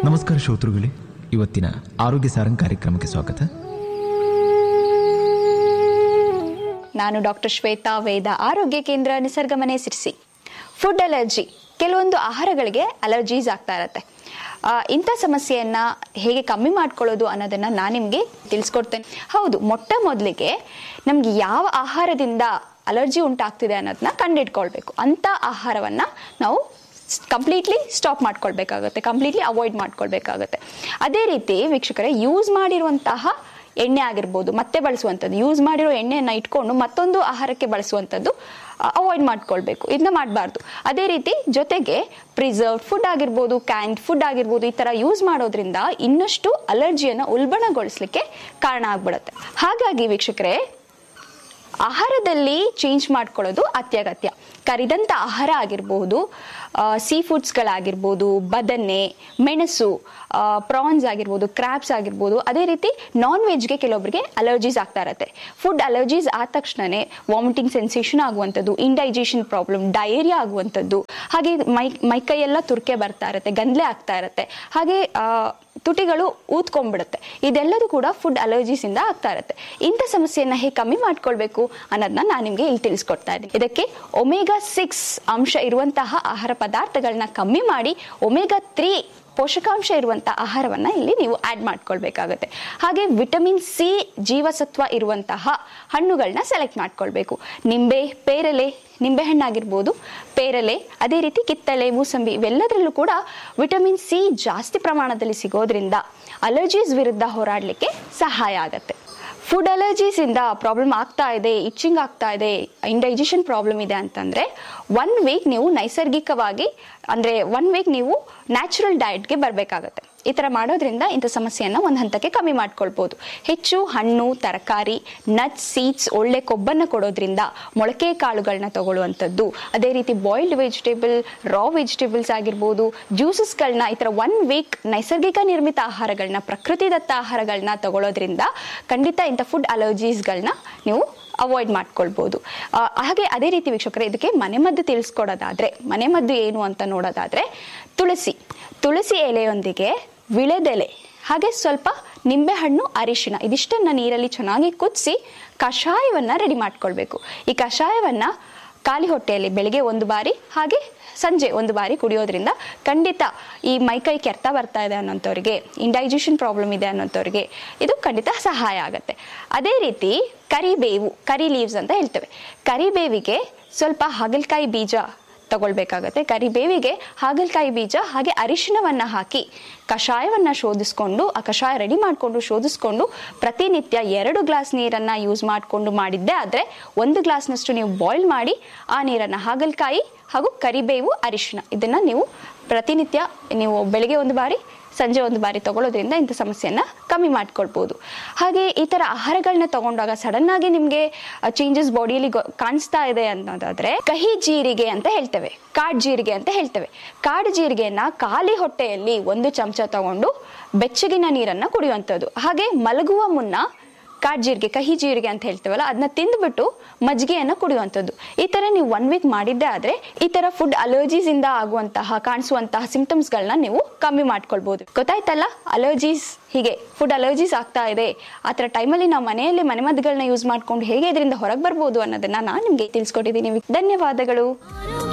ನಮಸ್ಕಾರ ಶ್ರೋತೃಗಳೇ ಇವತ್ತಿನ ಆರೋಗ್ಯ ಸಾರಂಗ್ ಕಾರ್ಯಕ್ರಮಕ್ಕೆ ಸ್ವಾಗತ ನಾನು ಡಾಕ್ಟರ್ ಶ್ವೇತಾ ವೇದ ಆರೋಗ್ಯ ಕೇಂದ್ರ ನಿಸರ್ಗ ಮನೆ ಸಿರಿಸಿ ಫುಡ್ ಅಲರ್ಜಿ ಕೆಲವೊಂದು ಆಹಾರಗಳಿಗೆ ಅಲರ್ಜೀಸ್ ಆಗ್ತಾ ಇರತ್ತೆ ಆ, ಇಂಥ ಸಮಸ್ಯೆಯನ್ನ ಹೇಗೆ ಕಮ್ಮಿ ಮಾಡ್ಕೊಳ್ಳೋದು ಅನ್ನೋದನ್ನ ನಾನು ನಿಮಗೆ ತಿಳಿಸ್ಕೊಡ್ತೇನೆ ಹೌದು ಮೊಟ್ಟ ಮೊದಲಿಗೆ ನಮ್ಗೆ ಯಾವ ಆಹಾರದಿಂದ ಅಲರ್ಜಿ ಉಂಟಾಗ್ತಿದೆ ಅನ್ನೋದನ್ನ ಕಂಡಿಡ್ಕೊಳ್ಬೇಕು ಅಂಥ ಆಹಾರವನ್ನ ನಾವು ಕಂಪ್ಲೀಟ್ಲಿ ಸ್ಟಾಪ್ ಮಾಡ್ಕೊಳ್ಬೇಕಾಗುತ್ತೆ ಕಂಪ್ಲೀಟ್ಲಿ ಅವಾಯ್ಡ್ ಮಾಡ್ಕೊಳ್ಬೇಕಾಗುತ್ತೆ ಅದೇ ರೀತಿ ವೀಕ್ಷಕರೇ ಯೂಸ್ ಮಾಡಿರುವಂತಹ ಎಣ್ಣೆ ಆಗಿರ್ಬೋದು ಮತ್ತೆ ಬಳಸುವಂಥದ್ದು ಯೂಸ್ ಮಾಡಿರೋ ಎಣ್ಣೆಯನ್ನು ಇಟ್ಕೊಂಡು ಮತ್ತೊಂದು ಆಹಾರಕ್ಕೆ ಬಳಸುವಂಥದ್ದು ಅವಾಯ್ಡ್ ಮಾಡ್ಕೊಳ್ಬೇಕು ಇದನ್ನ ಮಾಡಬಾರ್ದು ಅದೇ ರೀತಿ ಜೊತೆಗೆ ಪ್ರಿಸರ್ವ್ಡ್ ಫುಡ್ ಆಗಿರ್ಬೋದು ಕ್ಯಾನ್ಡ್ ಫುಡ್ ಆಗಿರ್ಬೋದು ಈ ಥರ ಯೂಸ್ ಮಾಡೋದ್ರಿಂದ ಇನ್ನಷ್ಟು ಅಲರ್ಜಿಯನ್ನು ಉಲ್ಬಣಗೊಳಿಸ್ಲಿಕ್ಕೆ ಕಾರಣ ಆಗ್ಬಿಡುತ್ತೆ ಹಾಗಾಗಿ ವೀಕ್ಷಕರೇ ಆಹಾರದಲ್ಲಿ ಚೇಂಜ್ ಮಾಡ್ಕೊಳ್ಳೋದು ಅತ್ಯಗತ್ಯ ಕರಿದಂಥ ಆಹಾರ ಆಗಿರಬಹುದು ಸೀ ಫುಡ್ಸ್ಗಳಾಗಿರ್ಬೋದು ಬದನೆ ಮೆಣಸು ಪ್ರಾನ್ಸ್ ಆಗಿರ್ಬೋದು ಕ್ರ್ಯಾಬ್ಸ್ ಆಗಿರ್ಬೋದು ಅದೇ ರೀತಿ ನಾನ್ ವೆಜ್ಗೆ ಕೆಲವೊಬ್ಬರಿಗೆ ಅಲರ್ಜೀಸ್ ಆಗ್ತಾ ಇರತ್ತೆ ಫುಡ್ ಅಲರ್ಜೀಸ್ ಆದ ತಕ್ಷಣನೇ ವಾಮಿಟಿಂಗ್ ಸೆನ್ಸೇಷನ್ ಆಗುವಂಥದ್ದು ಇಂಡೈಜೆಷನ್ ಪ್ರಾಬ್ಲಮ್ ಡಯೇರಿಯಾ ಆಗುವಂಥದ್ದು ಹಾಗೆ ಮೈ ಮೈಕೈಯೆಲ್ಲ ತುರ್ಕೆ ಬರ್ತಾ ಇರುತ್ತೆ ಗಂದ್ಲೆ ಆಗ್ತಾ ಇರುತ್ತೆ ಹಾಗೆ ಆ, ತುಟಿಗಳು ಊದ್ಕೊಂಡ್ಬಿಡುತ್ತೆ ಇದೆಲ್ಲದೂ ಕೂಡ ಫುಡ್ ಅಲರ್ಜೀಸ್ ಇಂದ ಆಗ್ತಾ ಇರುತ್ತೆ ಇಂಥ ಸಮಸ್ಯೆಯನ್ನ ಹೇಗೆ ಕಮ್ಮಿ ಮಾಡ್ಕೊಳ್ಬೇಕು ಅನ್ನೋದನ್ನ ನಾನು ನಿಮಗೆ ಇಲ್ಲಿ ತಿಳಿಸ್ಕೊಡ್ತಾ ಇದ್ದೀನಿ ಇದಕ್ಕೆ ಒಮೆಗಾ ಸಿಕ್ಸ್ ಅಂಶ ಇರುವಂತಹ ಆಹಾರ ಪದಾರ್ಥಗಳನ್ನ ಕಮ್ಮಿ ಮಾಡಿ ಒಮೆಗಾ ತ್ರೀ ಪೋಷಕಾಂಶ ಇರುವಂಥ ಆಹಾರವನ್ನ ಇಲ್ಲಿ ನೀವು ಆಡ್ ಮಾಡ್ಕೊಳ್ಬೇಕಾಗುತ್ತೆ ಹಾಗೆ ವಿಟಮಿನ್ ಸಿ ಜೀವಸತ್ವ ಇರುವಂತಹ ಹಣ್ಣುಗಳನ್ನ ಸೆಲೆಕ್ಟ್ ಮಾಡ್ಕೊಳ್ಬೇಕು ನಿಂಬೆ ಪೇರಲೆ ನಿಂಬೆಹಣ್ಣಾಗಿರ್ಬೋದು ಪೇರಲೆ ಅದೇ ರೀತಿ ಕಿತ್ತಳೆ ಮೂಸಂಬಿ ಇವೆಲ್ಲದರಲ್ಲೂ ಕೂಡ ವಿಟಮಿನ್ ಸಿ ಜಾಸ್ತಿ ಪ್ರಮಾಣದಲ್ಲಿ ಸಿಗೋದ್ರಿಂದ ಅಲರ್ಜೀಸ್ ವಿರುದ್ಧ ಹೋರಾಡಲಿಕ್ಕೆ ಸಹಾಯ ಆಗುತ್ತೆ ಫುಡ್ ಅಲರ್ಜೀಸ್ ಇಂದ ಪ್ರಾಬ್ಲಮ್ ಆಗ್ತಾ ಇದೆ ಇಚ್ಚಿಂಗ್ ಆಗ್ತಾ ಇದೆ ಇಂಡೈಜೆಷನ್ ಪ್ರಾಬ್ಲಮ್ ಇದೆ ಅಂತಂದ್ರೆ ಒನ್ ವೀಕ್ ನೀವು ನೈಸರ್ಗಿಕವಾಗಿ ಅಂದ್ರೆ ಒನ್ ವೀಕ್ ನೀವು ನ್ಯಾಚುರಲ್ ಡಯಟ್ಗೆ ಬರಬೇಕಾಗತ್ತೆ ಈ ಥರ ಮಾಡೋದ್ರಿಂದ ಇಂಥ ಸಮಸ್ಯೆಯನ್ನು ಒಂದು ಹಂತಕ್ಕೆ ಕಮ್ಮಿ ಮಾಡ್ಕೊಳ್ಬೋದು ಹೆಚ್ಚು ಹಣ್ಣು ತರಕಾರಿ ನಟ್ಸ್ ಸೀಡ್ಸ್ ಒಳ್ಳೆ ಕೊಬ್ಬನ್ನು ಕೊಡೋದ್ರಿಂದ ಮೊಳಕೆ ಕಾಳುಗಳನ್ನ ತಗೊಳ್ಳುವಂಥದ್ದು ಅದೇ ರೀತಿ ಬಾಯ್ಲ್ಡ್ ವೆಜಿಟೇಬಲ್ ರಾ ವೆಜಿಟೇಬಲ್ಸ್ ಆಗಿರ್ಬೋದು ಜ್ಯೂಸಸ್ಗಳನ್ನ ಈ ಥರ ಒನ್ ವೀಕ್ ನೈಸರ್ಗಿಕ ನಿರ್ಮಿತ ಆಹಾರಗಳನ್ನ ಪ್ರಕೃತಿದತ್ತ ಆಹಾರಗಳನ್ನ ತಗೊಳ್ಳೋದ್ರಿಂದ ಖಂಡಿತ ಇಂಥ ಫುಡ್ ಅಲರ್ಜೀಸ್ಗಳನ್ನ ನೀವು ಅವಾಯ್ಡ್ ಮಾಡ್ಕೊಳ್ಬೋದು ಆ, ಹಾಗೆ ಅದೇ ರೀತಿ ವೀಕ್ಷಕರೇ ಇದಕ್ಕೆ ಮನೆಮದ್ದು ತಿಳಿಸ್ಕೊಡೋದಾದ್ರೆ ಮನೆಮದ್ದು ಏನು ಅಂತ ನೋಡೋದಾದ್ರೆ ತುಳಸಿ ತುಳಸಿ ಎಲೆಯೊಂದಿಗೆ ವಿಳೆದೆಲೆ ಹಾಗೆ ಸ್ವಲ್ಪ ನಿಂಬೆಹಣ್ಣು ಅರಿಶಿಣ ಇದಿಷ್ಟನ್ನ ನೀರಲ್ಲಿ ಚೆನ್ನಾಗಿ ಕುದಿಸಿ ಕಷಾಯವನ್ನ ರೆಡಿ ಮಾಡ್ಕೊಳ್ಬೇಕು ಈ ಕಷಾಯವನ್ನ ಖಾಲಿ ಹೊಟ್ಟೆಯಲ್ಲಿ ಬೆಳಿಗ್ಗೆ ಒಂದು ಬಾರಿ ಹಾಗೆ ಸಂಜೆ ಒಂದು ಬಾರಿ ಕುಡಿಯೋದ್ರಿಂದ ಖಂಡಿತ ಈ ಮೈಕೈ ಕೆರ್ತ ಬರ್ತಾ ಇದೆ ಅನ್ನೋಂಥವ್ರಿಗೆ ಇಂಡೈಜೆಷನ್ ಪ್ರಾಬ್ಲಮ್ ಇದೆ ಅನ್ನೋಂಥವ್ರಿಗೆ ಇದು ಖಂಡಿತ ಸಹಾಯ ಆಗುತ್ತೆ ಅದೇ ರೀತಿ ಕರಿಬೇವು ಕರಿ ಲೀವ್ಸ್ ಅಂತ ಹೇಳ್ತೇವೆ ಕರಿಬೇವಿಗೆ ಸ್ವಲ್ಪ ಹಾಗಲಕಾಯಿ ಬೀಜ ತಗೊಳ್ಬೇಕಾಗತ್ತೆ ಕರಿಬೇವಿಗೆ ಹಾಗಲಕಾಯಿ ಬೀಜ ಹಾಗೆ ಅರಿಶಿಣವನ್ನ ಹಾಕಿ ಕಷಾಯವನ್ನ ಶೋಧಿಸ್ಕೊಂಡು ಆ ಕಷಾಯ ರೆಡಿ ಮಾಡಿಕೊಂಡು ಶೋಧಿಸ್ಕೊಂಡು ಪ್ರತಿನಿತ್ಯ ಎರಡು ಗ್ಲಾಸ್ ನೀರನ್ನ ಯೂಸ್ ಮಾಡಿಕೊಂಡು ಮಾಡಿದ್ದೆ ಆದರೆ ಒಂದು ಗ್ಲಾಸ್ನಷ್ಟು ನೀವು ಬಾಯ್ಲ್ ಮಾಡಿ ಆ ನೀರನ್ನು ಹಾಗಲಕಾಯಿ ಹಾಗೂ ಕರಿಬೇವು ಅರಿಶಿಣ ಇದನ್ನ ನೀವು ಪ್ರತಿನಿತ್ಯ ನೀವು ಬೆಳಿಗ್ಗೆ ಒಂದು ಬಾರಿ ಸಂಜೆ ಒಂದು ಬಾರಿ ತಗೊಳ್ಳೋದ್ರಿಂದ ಇಂಥ ಸಮಸ್ಯೆಯನ್ನ ಕಮ್ಮಿ ಮಾಡ್ಕೊಳ್ಬೋದು ಹಾಗೆ ಈ ಥರ ಆಹಾರಗಳನ್ನ ತಗೊಂಡಾಗ ಸಡನ್ ಆಗಿ ನಿಮಗೆ ಚೇಂಜಸ್ ಬಾಡಿಯಲ್ಲಿ ಕಾಣಿಸ್ತಾ ಇದೆ ಅನ್ನೋದಾದ್ರೆ ಕಹಿ ಜೀರಿಗೆ ಅಂತ ಹೇಳ್ತೇವೆ ಕಾಡ್ ಜೀರಿಗೆ ಅಂತ ಹೇಳ್ತೇವೆ ಕಾಡ್ ಜೀರಿಗೆಯನ್ನ ಖಾಲಿ ಹೊಟ್ಟೆಯಲ್ಲಿ ಒಂದು ಚಮಚ ತಗೊಂಡು ಬೆಚ್ಚಗಿನ ನೀರನ್ನ ಕುಡಿಯುವಂಥದ್ದು ಹಾಗೆ ಮಲಗುವ ಮುನ್ನ ಕಾಡ್ ಜೀರಿಗೆ ಕಹಿ ಜೀರಿಗೆ ಅಂತ ಹೇಳ್ತೇವಲ್ಲ ಅದನ್ನ ತಿಂದ್ಬಿಟ್ಟು ಮಜ್ಜಿಗೆಯನ್ನ ಕುಡಿಯುವಂಥದ್ದು ಈ ತರ ನೀವು ಒನ್ ವೀಕ್ ಮಾಡಿದ್ದೆ ಆದ್ರೆ ಈ ತರ ಫುಡ್ ಅಲರ್ಜೀಸ್ ಇಂದ ಆಗುವಂತಹ ಕಾಣಿಸುವಂತಹ ಸಿಂಪ್ಟಮ್ಸ್ ಗಳನ್ನ ನೀವು ಕಮ್ಮಿ ಮಾಡ್ಕೊಳ್ಬಹುದು ಗೊತ್ತಾಯ್ತಲ್ಲ ಅಲರ್ಜೀಸ್ ಹೀಗೆ ಫುಡ್ ಅಲರ್ಜೀಸ್ ಆಗ್ತಾ ಇದೆ ಆ ಥರ ಟೈಮಲ್ಲಿ ನಾವು ಮನೆಯಲ್ಲಿ ಮನೆಮದ್ದುಗಳನ್ನ ಯೂಸ್ ಮಾಡ್ಕೊಂಡು ಹೇಗೆ ಇದರಿಂದ ಹೊರಗೆ ಬರ್ಬೋದು ಅನ್ನೋದನ್ನ ನಾನು ನಿಮಗೆ ತಿಳಿಸ್ಕೊಟ್ಟಿದ್ದೀನಿ ಧನ್ಯವಾದಗಳು ಆರೋಗ್ಯ